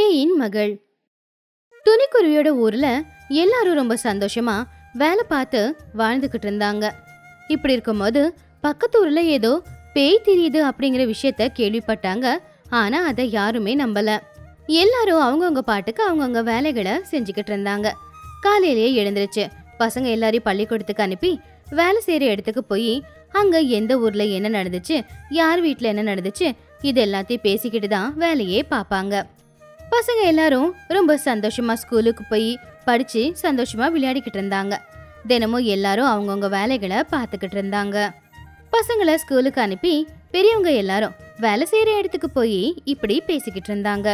பேயின் மகள் துணிக்குருவியோட ஊர்ல எல்லாரும் ரொம்ப சந்தோஷமா வேலை பார்த்து வாழ்ந்துகிட்டு இருந்தாங்க இப்படி இருக்கும்போது பக்கத்து ஊர்ல ஏதோ பேய் தெரியுது அப்படிங்கிற விஷயத்த கேள்விப்பட்டாங்க ஆனா அதை யாருமே நம்பல எல்லாரும் அவங்கவுங்க பாட்டுக்கு அவங்கவுங்க வேலைகளை செஞ்சுக்கிட்டு இருந்தாங்க காலையிலேயே எழுந்திருச்சு பசங்க எல்லாரையும் பள்ளிக்கூடத்துக்கு அனுப்பி வேலை செய்யற இடத்துக்கு போய் அங்க எந்த ஊர்ல என்ன நடந்துச்சு யார் வீட்ல என்ன நடந்துச்சு இது எல்லாத்தையும் பேசிக்கிட்டு தான் வேலையே பார்ப்பாங்க பசங்க எல்லாரும் ரொம்ப சந்தோஷமா ஸ்கூலுக்கு போய் படிச்சு சந்தோஷமா விளையாடிக்கிட்டு இருந்தாங்க தினமும் எல்லாரும் அவங்கவுங்க வேலைகளை பார்த்துக்கிட்டு இருந்தாங்க பசங்களை ஸ்கூலுக்கு அனுப்பி பெரியவங்க எல்லாரும் வேலை செய்யற இடத்துக்கு போய் இப்படி பேசிக்கிட்டு இருந்தாங்க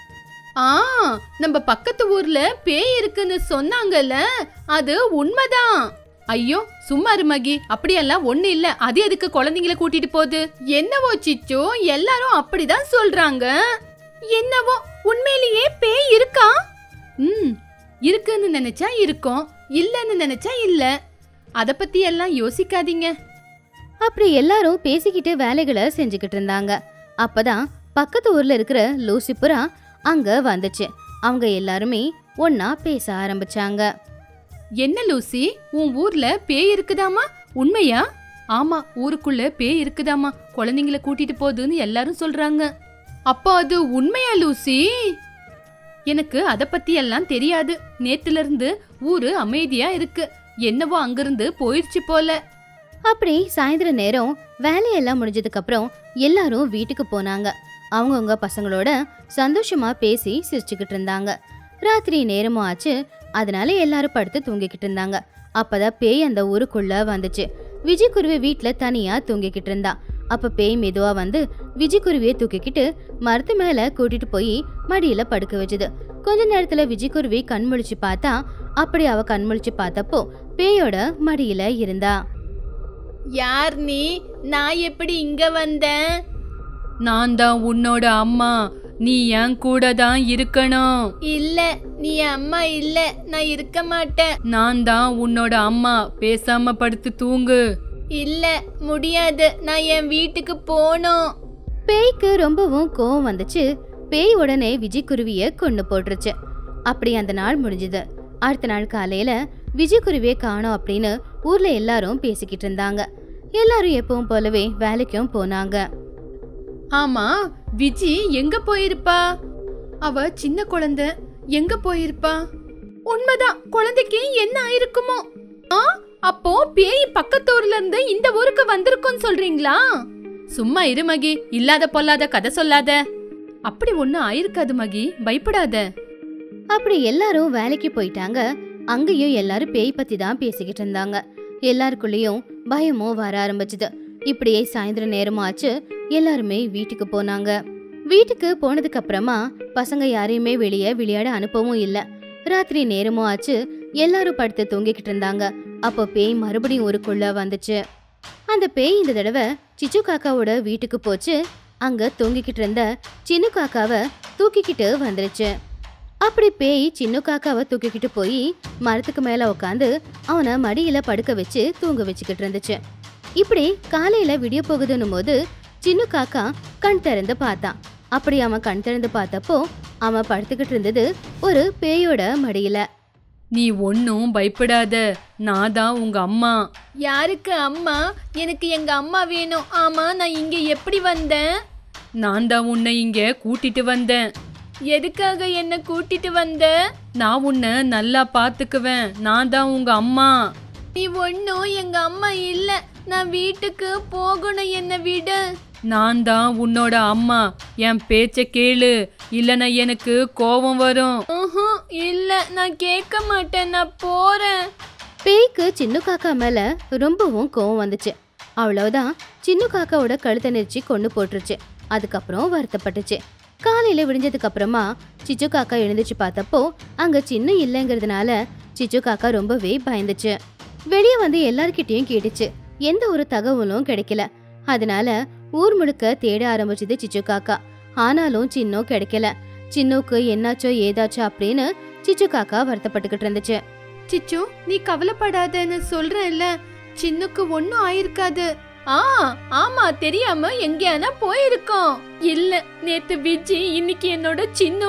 ஆ நம்ம பக்கத்து ஊர்ல பேய் இருக்குன்னு சொன்னாங்கல்ல அது உண்மைதான் ஐயோ சும்மா இரு மகி அப்படியெல்லாம் ஒண்ணு இல்ல அது எதுக்கு குழந்தைங்கள கூட்டிட்டு போகுது என்னவோ சிச்சோ எல்லாரும் அப்படிதான் சொல்றாங்க என்னவோ உண்மையிலேயே பேய் இருக்கா ம் இருக்குன்னு நினைச்சா இருக்கும் இல்லன்னு நினைச்சா இல்ல அத பத்தி எல்லாம் யோசிக்காதீங்க அப்படி எல்லாரும் பேசிக்கிட்டு வேலைகளை செஞ்சுக்கிட்டு இருந்தாங்க அப்பதான் பக்கத்து ஊர்ல இருக்கிற லூசிபுரா அங்க வந்துச்சு அவங்க எல்லாருமே ஒன்னா பேச ஆரம்பிச்சாங்க என்ன லூசி உன் ஊர்ல பேய் இருக்குதாமா உண்மையா ஆமா ஊருக்குள்ள பேய் இருக்குதாமா குழந்தைங்கள கூட்டிட்டு போகுதுன்னு எல்லாரும் சொல்றாங்க அப்போ அது உண்மையா லூசி எனக்கு அத பத்தி எல்லாம் தெரியாது நேத்துல இருந்து ஊரு அமைதியா இருக்கு என்னவோ அங்கிருந்து போயிடுச்சு போல அப்படி சாயந்தர நேரம் வேலையெல்லாம் முடிஞ்சதுக்கு அப்புறம் எல்லாரும் வீட்டுக்கு போனாங்க அவங்கவுங்க பசங்களோட சந்தோஷமா பேசி சிரிச்சுக்கிட்டு இருந்தாங்க ராத்திரி நேரமும் ஆச்சு அதனால எல்லாரும் படுத்து தூங்கிக்கிட்டு இருந்தாங்க அப்பதான் பேய் அந்த ஊருக்குள்ள வந்துச்சு விஜய் குருவி வீட்ல தனியா தூங்கிக்கிட்டு இருந்தா அப்ப பேய் மெதுவா வந்து விஜய் குருவியை தூக்கிக்கிட்டு மரத்து மேல கூட்டிட்டு போய் மடியில படுக்க வச்சுது கொஞ்ச நேரத்துல விஜய் குருவி கண் முழிச்சு பார்த்தா அப்படி அவ கண் முழிச்சு பார்த்தப்போ பேயோட மடியில இருந்தா யார் நீ நான் எப்படி இங்க வந்தேன் நான் தான் உன்னோட அம்மா நீ என் கூட தான் இருக்கணும் இல்ல நீ அம்மா இல்ல நான் இருக்க மாட்டேன் நான் தான் உன்னோட அம்மா பேசாம படுத்து தூங்கு இல்ல முடியாது நான் என் வீட்டுக்கு போகணும் பேய்க்கு ரொம்பவும் கோவம் வந்துச்சு பேய் உடனே விஜய் குருவிய கொண்டு போட்டுருச்சு அப்படி அந்த நாள் முடிஞ்சது அடுத்த நாள் காலையில விஜய் குருவியை காணோம் அப்படின்னு ஊர்ல எல்லாரும் பேசிக்கிட்டு இருந்தாங்க எல்லாரும் எப்பவும் போலவே வேலைக்கும் போனாங்க ஆமா விஜி எங்க போயிருப்பா அவ சின்ன குழந்தை எங்க போயிருப்பா உண்மைதான் குழந்தைக்கு என்ன ஆயிருக்குமோ ஆ அப்போ பேய் பக்கத்தூர்ல இருந்து இந்த ஊருக்கு வந்திருக்கும்னு சொல்றீங்களா சும்மா இரு மகி இல்லாத பொல்லாத கதை சொல்லாத அப்படி ஒண்ணும் ஆயிருக்காது மகி பயப்படாத அப்படி எல்லாரும் வேலைக்கு போயிட்டாங்க அங்கேயும் எல்லாரும் பேய் பத்தி தான் பேசிக்கிட்டு இருந்தாங்க எல்லாருக்குள்ளேயும் பயமும் வர ஆரம்பிச்சுது இப்படியே சாயந்தரம் நேரமும் ஆச்சு எல்லாருமே வீட்டுக்கு போனாங்க வீட்டுக்கு போனதுக்கு அப்புறமா பசங்க யாரையுமே வெளியே விளையாட அனுப்பவும் இல்ல ராத்திரி நேரமும் ஆச்சு எல்லாரும் படுத்து தூங்கிக்கிட்டு இருந்தாங்க அப்போ பேய் மறுபடியும் ஊருக்குள்ள வந்துச்சு அந்த பேய் இந்த தடவை சிச்சு காக்காவோட வீட்டுக்கு போச்சு அங்க தூங்கிக்கிட்டு இருந்த சின்ன காக்காவை தூக்கிக்கிட்டு வந்துருச்சு அப்படி பேய் சின்ன காக்காவை தூக்கிக்கிட்டு போய் மரத்துக்கு மேல உட்காந்து அவனை மடியில படுக்க வச்சு தூங்க வச்சுக்கிட்டு இருந்துச்சு இப்படி காலையில விடிய போகுதுன்னும் போது சின்ன காக்கா கண் திறந்து பார்த்தான் அப்படி அவன் கண் திறந்து பார்த்தப்போ அவன் படுத்துக்கிட்டு இருந்தது ஒரு பேயோட மடியில நீ ஒன்னும் பயப்படாத நான் தான் உங்க அம்மா யாருக்கு அம்மா எனக்கு எங்க அம்மா வேணும் ஆமா நான் இங்க எப்படி வந்தேன் நான் தான் உன்னை இங்க கூட்டிட்டு வந்தேன் எதுக்காக என்ன கூட்டிட்டு வந்த நான் உன்னை நல்லா பாத்துக்குவேன் நான் தான் உங்க அம்மா நீ ஒன்னும் எங்க அம்மா இல்ல நான் வீட்டுக்கு போகணும் என்ன விடு நான் தான் உன்னோட அம்மா என் பேச்ச கேளு இல்லனா எனக்கு கோபம் வரும் இல்ல நான் கேட்க மாட்டேன் நான் போறேன் பேய்க்கு சின்ன காக்கா மேல ரொம்பவும் கோவம் வந்துச்சு அவ்வளவுதான் சின்ன காக்காவோட கழுத்தை நெரிச்சு கொண்டு போட்டுருச்சு அதுக்கப்புறம் வருத்தப்பட்டுச்சு காலையில விடிஞ்சதுக்கு அப்புறமா சிச்சு காக்கா எழுந்துச்சு பார்த்தப்போ அங்க சின்ன இல்லைங்கிறதுனால சிச்சு காக்கா ரொம்பவே பயந்துச்சு வெளியே வந்து எல்லார்கிட்டயும் கேட்டுச்சு எந்த ஒரு தகவலும் கிடைக்கல அதனால ஊர் முழுக்க தேட ஆரம்பிச்சது சிச்சு காக்கா ஆனாலும் சின்னம் கிடைக்கல சின்னுக்கு என்னாச்சோ ஏதாச்சோ அப்படின்னு சிச்சு காக்கா வருத்தப்பட்டுக்கிட்டு இருந்துச்சு சிச்சு நீ கவலைப்படாதன்னு சொல்றேன்ல சின்னுக்கு ஒன்னும் ஆயிருக்காது ஆ ஆமா தெரியாம எங்கேயானா போயிருக்கோம் இல்ல நேத்து விஜி இன்னைக்கு என்னோட சின்னு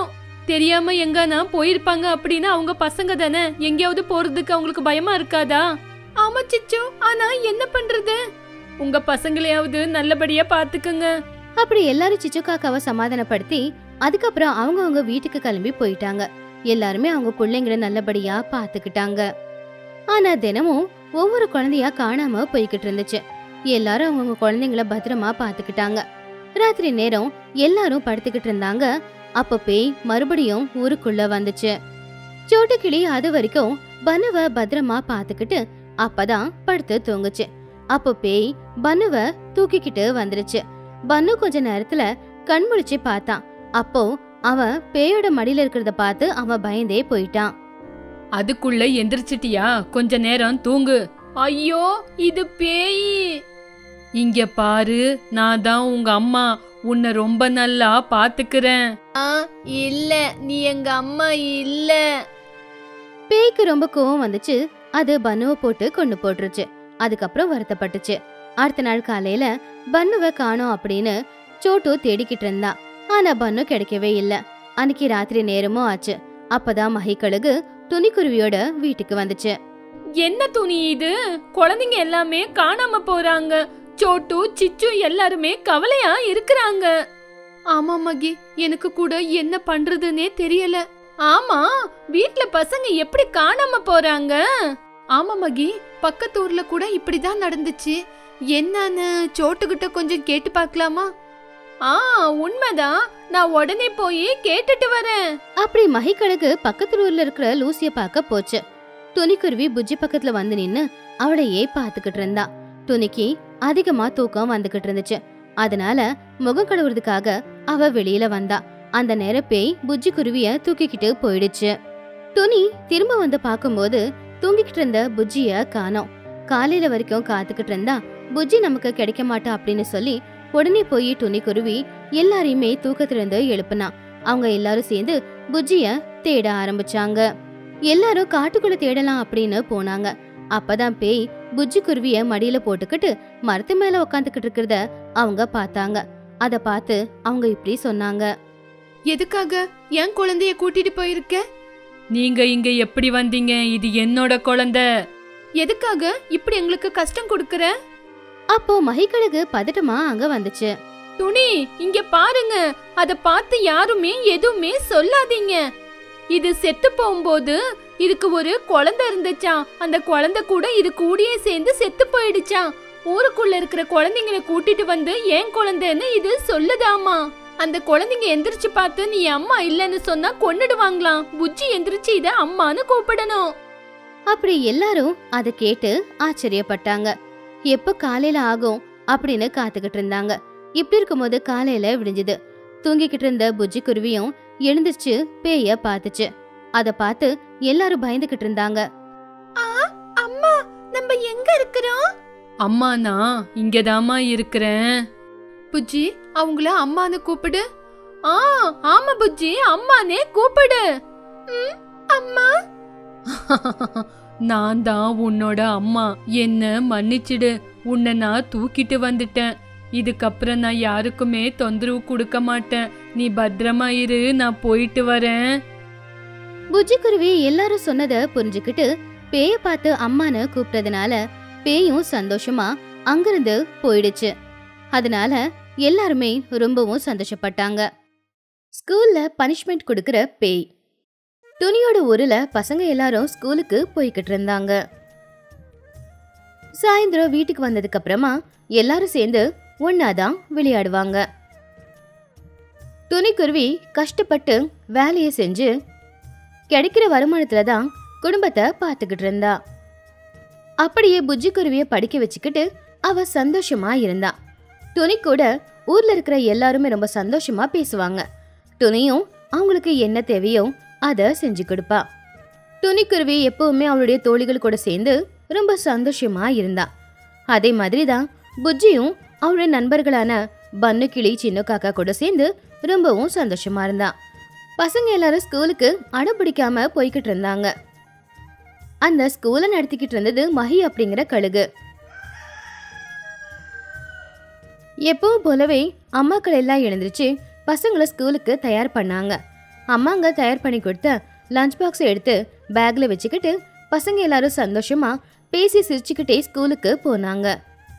தெரியாம எங்கன்னா போயிருப்பாங்க அப்படின்னா அவங்க பசங்க தானே எங்கேயாவது போறதுக்கு அவங்களுக்கு பயமா இருக்காதா ஆமா சிச்சு ஆனா என்ன பண்றது உங்க பசங்களையாவது நல்லபடியா பாத்துக்குங்க அப்படி எல்லாரும் சிச்சு காக்காவை சமாதானப்படுத்தி அதுக்கப்புறம் அவங்கவங்க வீட்டுக்கு கிளம்பி போயிட்டாங்க எல்லாருமே அவங்க பிள்ளைங்களை நல்லபடியா பாத்துக்கிட்டாங்க ஆனா தினமும் ஒவ்வொரு குழந்தையா காணாம போய்கிட்டு இருந்துச்சு எல்லாரும் அவங்கவுங்க குழந்தைங்கள பத்திரமா பாத்துக்கிட்டாங்க ராத்திரி நேரம் எல்லாரும் படுத்துக்கிட்டு இருந்தாங்க அப்ப பேய் மறுபடியும் ஊருக்குள்ள வந்துச்சு சோட்டு கிளி அது வரைக்கும் பனுவ பத்திரமா பாத்துக்கிட்டு அப்பதான் படுத்து தூங்குச்சு அப்போ பேய் பனுவ தூக்கிக்கிட்டு வந்துருச்சு பன்னு கொஞ்ச நேரத்துல கண் முழிச்சு பார்த்தான் அப்போ அவன் பேயோட மடியில இருக்கிறத பார்த்து அவன் பயந்தே போயிட்டான் அதுக்குள்ள எந்திரிச்சிட்டியா கொஞ்ச நேரம் தூங்கு ஐயோ இது பேய் இங்க பாரு நான் தான் உங்க அம்மா உன்னை ரொம்ப நல்லா பாத்துக்கிறேன் இல்ல நீ எங்க அம்மா இல்ல பேய்க்கு ரொம்ப கோவம் வந்துச்சு அது பன்னுவை போட்டு கொண்டு போட்டுருச்சு அதுக்கப்புறம் வருத்தப்பட்டுச்சு அடுத்த நாள் காலையில பன்னுவை காணோம் அப்படின்னு சோட்டு தேடிக்கிட்டு இருந்தா ஆனா பன்னு கிடைக்கவே இல்ல அன்னைக்கு ராத்திரி நேரமும் ஆச்சு அப்பதான் மகிக்கழுகு துணிக்குருவியோட வீட்டுக்கு வந்துச்சு என்ன துணி இது குழந்தைங்க எல்லாமே காணாம போறாங்க சோட்டு சிச்சு எல்லாருமே கவலையா இருக்கிறாங்க ஆமா மகி எனக்கு கூட என்ன பண்றதுன்னே தெரியல ஆமா வீட்ல பசங்க எப்படி காணாம போறாங்க ஆமா மகி பக்கத்து ஊர்ல கூட இப்படிதான் நடந்துச்சு என்னன்னு சோட்டுகிட்ட கொஞ்சம் கேட்டு பார்க்கலாமா ஆ உண்மைதான் நான் உடனே போய் கேட்டுட்டு வரேன் அப்படி மகிக்கழுகு பக்கத்து ஊர்ல இருக்கிற லூசிய பார்க்க போச்சு துணிக்குருவி புஜ்ஜி பக்கத்துல வந்து நின்னு அவளையே பாத்துக்கிட்டு இருந்தா துணிக்கு அதிகமா தூக்கம் வந்துகிட்டு இருந்துச்சு அதனால முகம் கழுவுறதுக்காக அவ வெளியில வந்தா அந்த நேர பேய் புஜ்ஜி குருவிய தூக்கிக்கிட்டு போயிடுச்சு துணி திரும்ப வந்து பாக்கும்போது தூங்கிக்கிட்டு இருந்த புஜ்ஜிய காணோம் காலையில வரைக்கும் காத்துக்கிட்டு இருந்தா புஜ்ஜி நமக்கு கிடைக்க மாட்டா அப்படின்னு சொல்லி உடனே போய் துணி குருவி எல்லாரையுமே தூக்கத்திலிருந்து எழுப்புனா அவங்க எல்லாரும் சேர்ந்து புஜ்ஜிய தேட ஆரம்பிச்சாங்க எல்லாரும் காட்டுக்குள்ள தேடலாம் அப்படின்னு போனாங்க அப்பதான் பேய் புஜ்ஜி குருவிய மடியில போட்டுக்கிட்டு மரத்து மேல உக்காந்துக்கிட்டு இருக்கிறத அவங்க பார்த்தாங்க அத பார்த்து அவங்க இப்படி சொன்னாங்க எதுக்காக என் குழந்தைய கூட்டிட்டு போயிருக்க நீங்க இங்க எப்படி வந்தீங்க இது என்னோட குழந்தை எதுக்காக இப்படி எங்களுக்கு கஷ்டம் கொடுக்கற அப்போ மகிக்கழுகு பதட்டமா அங்க வந்துச்சு துணி இங்க பாருங்க அத பார்த்து யாருமே எதுவுமே சொல்லாதீங்க இது செத்து போகும்போது இதுக்கு ஒரு குழந்தை இருந்துச்சாம் அந்த குழந்தை கூட இது கூடயே சேர்ந்து செத்து போயிடுச்சாம் ஊருக்குள்ள இருக்கிற குழந்தைங்களை கூட்டிட்டு வந்து ஏன் குழந்தைன்னு இது சொல்லுதாமா அந்த குழந்தைங்க எந்திரிச்சு பார்த்து நீ அம்மா இல்லைன்னு சொன்னா கொன்னுடுவாங்களாம் புஜ்ஜி எந்திரிச்சு இத அம்மான்னு கூப்பிடணும் அப்படி எல்லாரும் அத கேட்டு ஆச்சரியப்பட்டாங்க எப்ப காலையில ஆகும் அப்படின்னு காத்துக்கிட்டு இருந்தாங்க இப்படி இருக்கும்போது காலையில விடிஞ்சது தூங்கிக்கிட்டு இருந்த புஜ்ஜி குருவியும் எழுந்திருச்சு பேய பார்த்துச்சு அத பார்த்து எல்லாரும் பயந்துகிட்டு இருந்தாங்க அம்மா நம்ம எங்க இருக்கிறோம் அம்மா நான் இங்கதாம்மா இருக்கிறேன் புஜ்ஜி அவங்கள அம்மான்னு கூப்பிடு ஆ ஆமா புஜ்ஜி அம்மானே கூப்பிடு அம்மா நான் தான் உன்னோட அம்மா என்ன மன்னிச்சிடு உன்னை நான் தூக்கிட்டு வந்துட்டேன் இதுக்கப்புறம் நான் யாருக்குமே தொந்தரவு கொடுக்க மாட்டேன் நீ பத்திரமா இரு நான் போயிட்டு வரேன் புஜ்ஜி குருவி எல்லாரும் சொன்னத புரிஞ்சுக்கிட்டு பேய பார்த்து அம்மான்னு கூப்பிட்டதுனால பேயும் சந்தோஷமா அங்கிருந்து போயிடுச்சு அதனால எல்லாருமே ரொம்பவும் சந்தோஷப்பட்டாங்க ஸ்கூல்ல பனிஷ்மெண்ட் கொடுக்கிற பேய் துணியோட ஊர்ல பசங்க எல்லாரும் ஸ்கூலுக்கு போய்கிட்டு இருந்தாங்க சாயந்தரம் வீட்டுக்கு வந்ததுக்கு அப்புறமா எல்லாரும் சேர்ந்து ஒன்னாதான் விளையாடுவாங்க துணிக்குருவி கஷ்டப்பட்டு வேலையை செஞ்சு கிடைக்கிற வருமானத்துல தான் குடும்பத்தை பார்த்துக்கிட்டு இருந்தா அப்படியே புஜ்ஜி குருவிய படிக்க வச்சுக்கிட்டு அவ சந்தோஷமா இருந்தா துணி கூட ஊர்ல இருக்கிற எல்லாருமே ரொம்ப சந்தோஷமா பேசுவாங்க துணியும் அவங்களுக்கு என்ன தேவையோ அத செஞ்சு கொடுப்பா துணிக்குருவி எப்பவுமே அவளுடைய தோழிகள் கூட சேர்ந்து ரொம்ப சந்தோஷமா இருந்தா அதே மாதிரி தான் புஜ்ஜியும் அவளுடைய நண்பர்களான பன்னு கிளி சின்ன காக்கா கூட சேர்ந்து ரொம்பவும் சந்தோஷமா இருந்தா பசங்க எல்லாரும் ஸ்கூலுக்கு அடம்பிடிக்காம போய்கிட்டு இருந்தாங்க அந்த ஸ்கூலை நடத்திக்கிட்டு இருந்தது மஹி அப்படிங்கிற கழுகு எப்பவும் போலவே அம்மாக்கள் எல்லாம் எழுந்திருச்சு பசங்களை ஸ்கூலுக்கு தயார் பண்ணாங்க அம்மாங்க தயார் பண்ணி கொடுத்த லஞ்ச் பாக்ஸ் எடுத்து பேக்ல வச்சுக்கிட்டு பசங்க எல்லாரும் சந்தோஷமா பேசி சிரிச்சுக்கிட்டே ஸ்கூலுக்கு போனாங்க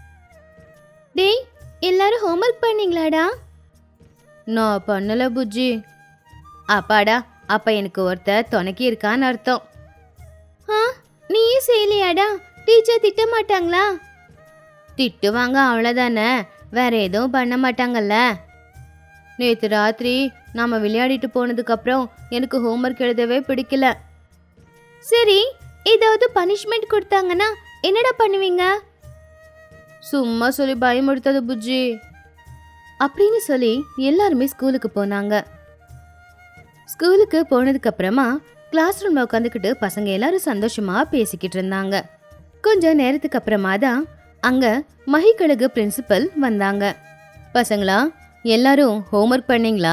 டேய் எல்லாரும் ஹோம்ஒர்க் பண்ணீங்களாடா நான் பண்ணல புஜ்ஜி அப்பாடா அப்ப எனக்கு ஒருத்தர் துணைக்கி இருக்கான்னு அர்த்தம் ஆ நீயே செய்யலையாடா டீச்சர் திட்ட மாட்டாங்களா திட்டுவாங்க அவ்வளோதானே வேற எதுவும் பண்ண மாட்டாங்கல்ல நேற்று ராத்திரி நாம விளையாடிட்டு போனதுக்கப்புறம் எனக்கு ஹோம்ஒர்க் எழுதவே பிடிக்கல சரி ஏதாவது பனிஷ்மெண்ட் கொடுத்தாங்கன்னா என்னடா பண்ணுவீங்க சும்மா சொல்லி பயமுடுத்தது புஜ்ஜி அப்படின்னு சொல்லி எல்லாருமே ஸ்கூலுக்கு போனாங்க ஸ்கூலுக்கு போனதுக்கு அப்புறமா கிளாஸ் ரூம்ல உட்காந்துக்கிட்டு பசங்க எல்லாரும் சந்தோஷமா பேசிக்கிட்டு இருந்தாங்க கொஞ்ச நேரத்துக்கு அப்புறமா தான் அங்க மகிக்கழகு பிரின்சிபல் வந்தாங்க பசங்களா எல்லாரும் ஹோம்ஒர்க் பண்ணீங்களா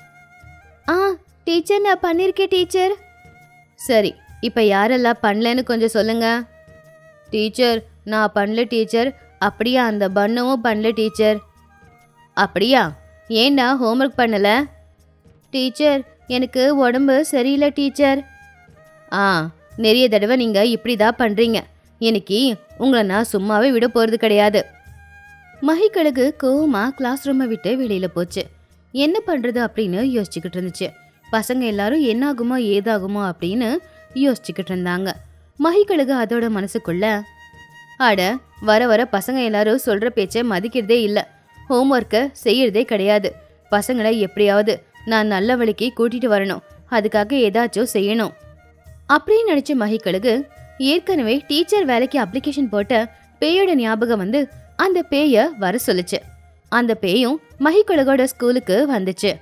ஆ டீச்சர் நான் பண்ணியிருக்கேன் டீச்சர் சரி இப்போ யாரெல்லாம் பண்ணலன்னு கொஞ்சம் சொல்லுங்க டீச்சர் நான் பண்ணல டீச்சர் அப்படியா அந்த பண்ணவும் பண்ணல டீச்சர் அப்படியா ஏண்டா ஹோம்ஒர்க் பண்ணல டீச்சர் எனக்கு உடம்பு சரியில்லை டீச்சர் ஆ நிறைய தடவை நீங்கள் இப்படி தான் பண்ணுறீங்க இன்னைக்கு உங்களை நான் சும்மாவே விட போகிறது கிடையாது மகிக்கழகு கோவமா கிளாஸ் ரூமை விட்டு வெளியில் போச்சு என்ன பண்ணுறது அப்படின்னு யோசிச்சுக்கிட்டு இருந்துச்சு பசங்க எல்லாரும் என்ன ஆகுமோ ஏதாகுமோ அப்படின்னு யோசிச்சுக்கிட்டு இருந்தாங்க மகிக்கழகு அதோட மனசுக்குள்ள அட வர வர பசங்க எல்லாரும் சொல்கிற பேச்சை மதிக்கிறதே இல்லை ஹோம்ஒர்க்கை செய்யறதே கிடையாது பசங்களை எப்படியாவது நான் நல்ல வழிக்கு கூட்டிட்டு வரணும் அதுக்காக ஏதாச்சும் செய்யணும் அப்படின்னு நினைச்ச மகிக்கழுகு ஏற்கனவே டீச்சர் வேலைக்கு அப்ளிகேஷன் போட்ட பேயோட ஞாபகம் வந்து அந்த பேய வர சொல்லுச்சு அந்த பேயும் மகிக்கழுகோட ஸ்கூலுக்கு வந்துச்சு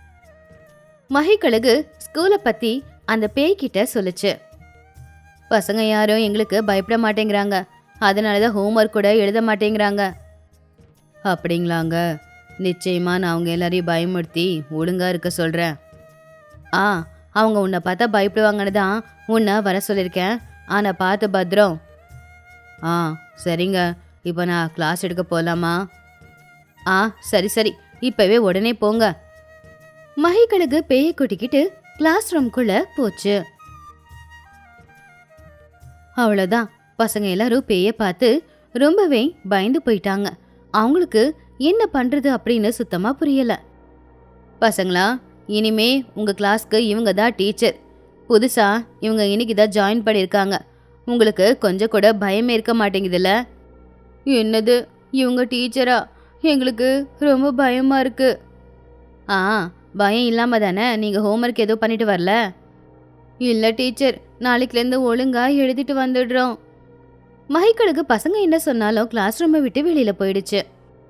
மகிக்கழுகு ஸ்கூலை பத்தி அந்த பேய் கிட்ட சொல்லுச்சு பசங்க யாரும் எங்களுக்கு பயப்பட மாட்டேங்கிறாங்க அதனால தான் ஹோம்ஒர்க் கூட எழுத மாட்டேங்கிறாங்க அப்படிங்களாங்க நிச்சயமா நான் அவங்க எல்லாரையும் பயமுறுத்தி ஒழுங்கா இருக்க சொல்றேன் ஆ அவங்க உன்னை பார்த்தா பயப்படுவாங்கன்னு தான் உன்னை வர சொல்லியிருக்கேன் ஆனா பார்த்து பத்திரம் ஆ சரிங்க இப்போ நான் கிளாஸ் எடுக்க போகலாமா ஆ சரி சரி இப்பவே உடனே போங்க மகிக்கழுகு பேயை கூட்டிக்கிட்டு கிளாஸ் ரூம்குள்ள போச்சு அவ்வளோதான் பசங்க எல்லாரும் பேயை பார்த்து ரொம்பவே பயந்து போயிட்டாங்க அவங்களுக்கு என்ன பண்றது அப்படின்னு சுத்தமா புரியல பசங்களா இனிமே உங்க கிளாஸ்க்கு இவங்க தான் டீச்சர் புதுசா இவங்க இன்னைக்கு தான் ஜாயின் பண்ணியிருக்காங்க உங்களுக்கு கொஞ்சம் கூட பயமே இருக்க மாட்டேங்குதுல்ல என்னது இவங்க டீச்சரா எங்களுக்கு ரொம்ப பயமா இருக்கு ஆ பயம் இல்லாம தானே நீங்க ஹோம்ஒர்க் எதுவும் பண்ணிட்டு வரல இல்ல டீச்சர் நாளைக்குலேருந்து ஒழுங்கா எழுதிட்டு வந்துடுறோம் மகிக்கழுகு பசங்க என்ன சொன்னாலும் கிளாஸ் ரூமை விட்டு வெளியில போயிடுச்சு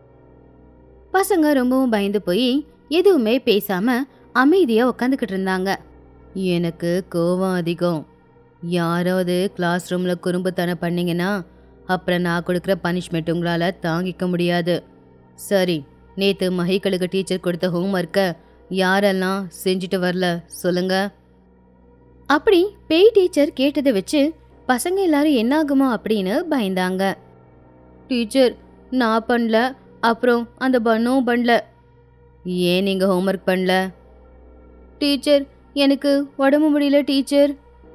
பசங்க ரொம்பவும் பயந்து போய் எதுவுமே பேசாம அமைதியா உட்காந்துக்கிட்டு இருந்தாங்க எனக்கு கோவம் அதிகம் யாராவது கிளாஸ் ரூம்ல குறும்புத்தனம் பண்ணீங்கன்னா அப்புறம் நான் கொடுக்குற பனிஷ்மெண்ட் உங்களால தாங்கிக்க முடியாது சரி நேத்து மகிக்கழுகு டீச்சர் கொடுத்த ஹோம்ஒர்க்கை யாரெல்லாம் செஞ்சுட்டு வரல சொல்லுங்க அப்படி பேய் டீச்சர் கேட்டதை வச்சு பசங்க எல்லாரும் என்ன ஆகுமோ அப்படின்னு பயந்தாங்க டீச்சர் நான் பண்ணல அப்புறம் அந்த பண்ணும் பண்ணல ஏன் நீங்க ஹோம்ஒர்க் பண்ணல டீச்சர் எனக்கு உடம்பு முடியல டீச்சர்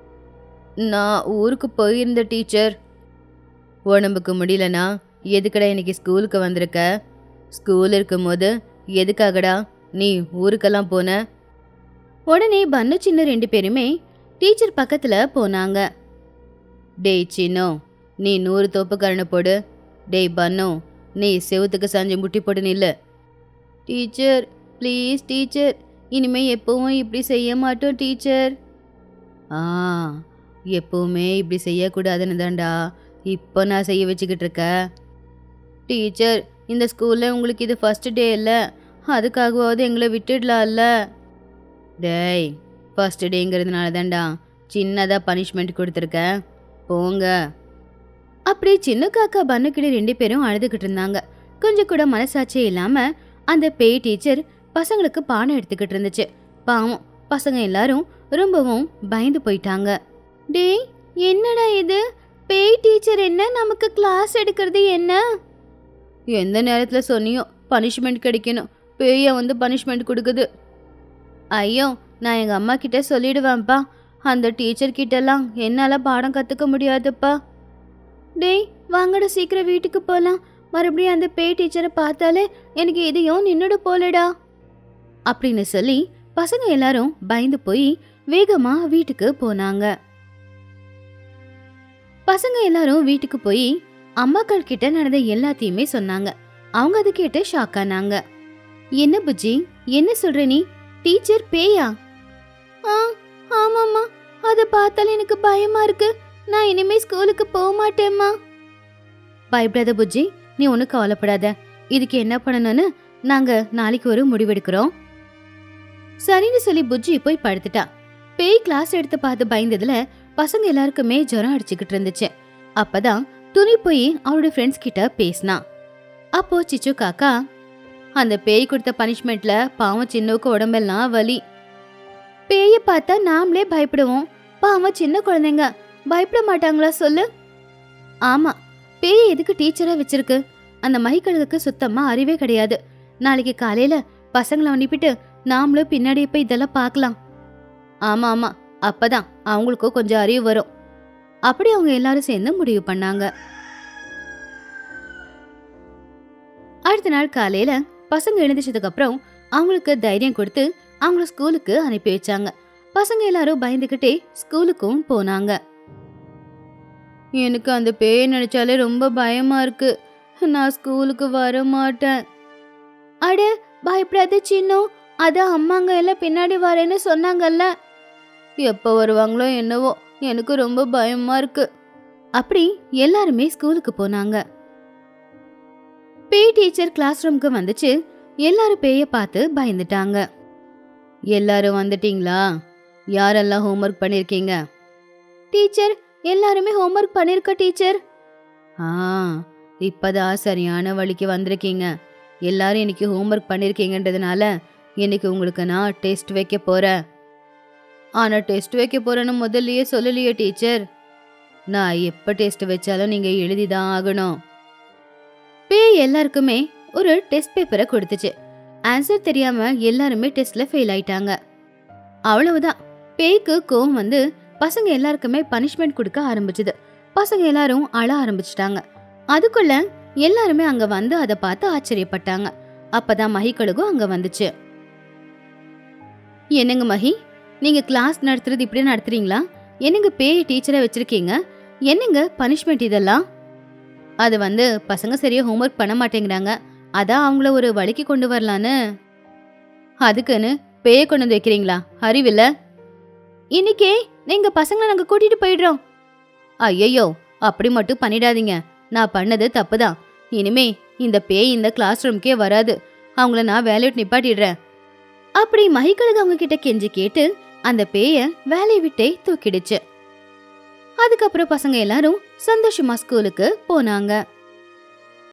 நான் ஊருக்கு போயிருந்த டீச்சர் உடம்புக்கு முடியலனா எதுக்கடா இன்னைக்கு ஸ்கூலுக்கு வந்திருக்க ஸ்கூல் இருக்கும்போது எதுக்காகடா நீ ஊருக்கெல்லாம் போன உடனே பன்னு சின்ன ரெண்டு பேருமே டீச்சர் பக்கத்துல போனாங்க டேய் சின்னோ நீ நூறு தோப்புக்கரணை போடு டேய் பன்னு நீ செவுத்துக்கு சாஞ்சு முட்டி போட்டு நில்லு டீச்சர் ப்ளீஸ் டீச்சர் இனிமே எப்பவும் இப்படி செய்ய மாட்டோம் டீச்சர் ஆ எப்பவுமே இப்படி செய்யக்கூடாதுன்னு தான்டா இப்போ நான் செய்ய வச்சுக்கிட்டு இருக்க டீச்சர் இந்த ஸ்கூலில் உங்களுக்கு இது ஃபர்ஸ்ட் டே இல்லை அதுக்காகவாவது எங்களை விட்டுடலாம்ல டேய் ஃபர்ஸ்ட் டேங்கிறதுனால தான்டா சின்னதாக பனிஷ்மெண்ட் கொடுத்துருக்கேன் போங்க அப்படி சின்ன காக்கா பண்ணுக்கிட்ட ரெண்டு பேரும் அழுதுகிட்டு இருந்தாங்க கொஞ்சம் கூட மனசாட்சியே இல்லாம அந்த பேய் டீச்சர் பசங்களுக்கு பாடம் எடுத்துக்கிட்டு இருந்துச்சு பாவம் பசங்க எல்லாரும் ரொம்பவும் பயந்து போயிட்டாங்க டேய் என்னடா இது பேய் டீச்சர் என்ன நமக்கு கிளாஸ் எடுக்கிறது என்ன எந்த நேரத்தில் சொன்னியோ பனிஷ்மெண்ட் கிடைக்கணும் பேய வந்து பனிஷ்மெண்ட் கொடுக்குது ஐயோ நான் எங்க அம்மா கிட்ட சொல்லிடுவேன்ப்பா அந்த டீச்சர் கிட்டலாம் என்னால பாடம் கத்துக்க முடியாதுப்பா டேய் வாங்கடா சீக்கிரம் வீட்டுக்கு போலாம் மறுபடியும் அந்த பேய் டீச்சரை பார்த்தாலே எனக்கு இதையும் நின்னுடு போலடா அப்படின்னு சொல்லி பசங்க எல்லாரும் பயந்து போய் வேகமா வீட்டுக்கு போனாங்க பசங்க எல்லாரும் வீட்டுக்கு போய் அம்மாக்கள் கிட்ட நடந்த எல்லாத்தையுமே சொன்னாங்க அவங்க அதை கேட்டு ஷாக் ஆனாங்க என்ன புஜ்ஜி என்ன சொல்ற நீ டீச்சர் பேயா ஆ ஆமாம்மா அதை பார்த்தாலே எனக்கு பயமா இருக்கு நான் இனிமே ஸ்கூலுக்கு போக மாட்டேம்மா பயப்படாத புஜ்ஜி நீ ஒன்றும் கவலைப்படாத இதுக்கு என்ன பண்ணணும்னு நாங்க நாளைக்கு ஒரு முடிவெடுக்கிறோம் சரின்னு சொல்லி புஜ்ஜி போய் படுத்துட்டா பேய் கிளாஸ் எடுத்து பார்த்து பயந்ததுல பசங்க எல்லாருக்குமே ஜுரம் அடிச்சுக்கிட்டு இருந்துச்சு அப்பதான் துணி போய் அவளோட ஃப்ரெண்ட்ஸ் கிட்ட பேசினா அப்போ சிச்சு காக்கா அந்த பேய் கொடுத்த பனிஷ்மெண்ட்ல பாவம் சின்னவுக்கு உடம்பெல்லாம் வலி பேய பார்த்தா நாமளே பயப்படுவோம் பாவம் சின்ன குழந்தைங்க பயப்பட மாட்டாங்களா சொல்லு ஆமா பேய் எதுக்கு டீச்சரா வச்சிருக்கு அந்த மகிக்கழுகுக்கு சுத்தமா அறிவே கிடையாது நாளைக்கு காலையில பசங்களை அனுப்பிட்டு நாமளும் பின்னாடி போய் இதெல்லாம் பார்க்கலாம் ஆமா ஆமா அப்பதான் அவங்களுக்கும் கொஞ்சம் அறிவு வரும் அப்படி அவங்க எல்லாரும் சேர்ந்து முடிவு பண்ணாங்க அடுத்த நாள் காலையில பசங்க எழுந்திரிச்சதுக்கு அப்புறம் அவங்களுக்கு தைரியம் கொடுத்து அவங்கள ஸ்கூலுக்கு அனுப்பி வச்சாங்க பசங்க எல்லாரும் பயந்துகிட்டே ஸ்கூலுக்கும் போனாங்க எனக்கு அந்த பேயை நினைச்சாலே ரொம்ப பயமா இருக்கு நான் ஸ்கூலுக்கு வர மாட்டேன் அட பயப்படாத சின்னு அதான் அம்மாங்க எல்லாம் பின்னாடி வரேன்னு சொன்னாங்கல்ல எப்போ வருவாங்களோ என்னவோ எனக்கு ரொம்ப பயமா இருக்கு அப்படி எல்லாருமே ஸ்கூலுக்கு போனாங்க பேய் டீச்சர் கிளாஸ் ரூம்க்கு வந்துச்சு எல்லாரும் பேய பார்த்து பயந்துட்டாங்க எல்லாரும் வந்துட்டீங்களா யாரெல்லாம் ஹோம்ஒர்க் பண்ணிருக்கீங்க டீச்சர் எல்லாருமே ஹோம்ஒர்க் பண்ணிருக்க டீச்சர் ஆ இப்பதான் சரியான வழிக்கு வந்திருக்கீங்க எல்லாரும் இன்னைக்கு ஹோம்ஒர்க் பண்ணிருக்கீங்கன்றதுனால இன்னைக்கு உங்களுக்கு நான் டெஸ்ட் வைக்க போறேன் ஆனா டெஸ்ட் வைக்க போறேன்னு முதல்லயே சொல்லலையே டீச்சர் நான் எப்ப டெஸ்ட் வச்சாலும் நீங்க எழுதிதான் ஆகணும் பேய் எல்லாருக்குமே ஒரு டெஸ்ட் பேப்பரை கொடுத்துச்சு ஆன்சர் தெரியாம எல்லாருமே டெஸ்ட்ல ஃபெயில் ஆயிட்டாங்க அவ்வளவுதான் பேய்க்கு கோவம் வந்து பசங்க எல்லாருக்குமே பனிஷ்மெண்ட் கொடுக்க ஆரம்பிச்சது பசங்க எல்லாரும் அழ ஆரம்பிச்சிட்டாங்க அதுக்குள்ள எல்லாருமே அங்க வந்து அதை பார்த்து ஆச்சரியப்பட்டாங்க அப்பதான் மகிக்கழுகும் அங்க வந்துச்சு என்னங்க மகி நீங்க கிளாஸ் நடத்துறது இப்படி நடத்துறீங்களா என்னங்க பேய் டீச்சரை வச்சிருக்கீங்க என்னங்க பனிஷ்மெண்ட் இதெல்லாம் அது வந்து பசங்க சரியா ஹோம்ஒர்க் பண்ண மாட்டேங்கிறாங்க அதான் அவங்கள ஒரு வழிக்கு கொண்டு வரலான்னு அதுக்குன்னு பேய கொண்டு வந்து வைக்கிறீங்களா அறிவில்ல இன்னைக்கே நீங்க பசங்களை நாங்க கூட்டிட்டு போயிடுறோம் ஐயையோ அப்படி மட்டும் பண்ணிடாதீங்க நான் பண்ணது தப்புதான் இனிமே இந்த பேய் இந்த கிளாஸ் ரூம்க்கே வராது அவங்கள நான் வேலையை விட்டு நிப்பாட்டிடுறேன் அப்படி மகிக்கழுகு அவங்க கிட்ட கெஞ்சி கேட்டு அந்த பேய வேலையை விட்டே தூக்கிடுச்சு அதுக்கப்புறம் பசங்க எல்லாரும் சந்தோஷமா ஸ்கூலுக்கு போனாங்க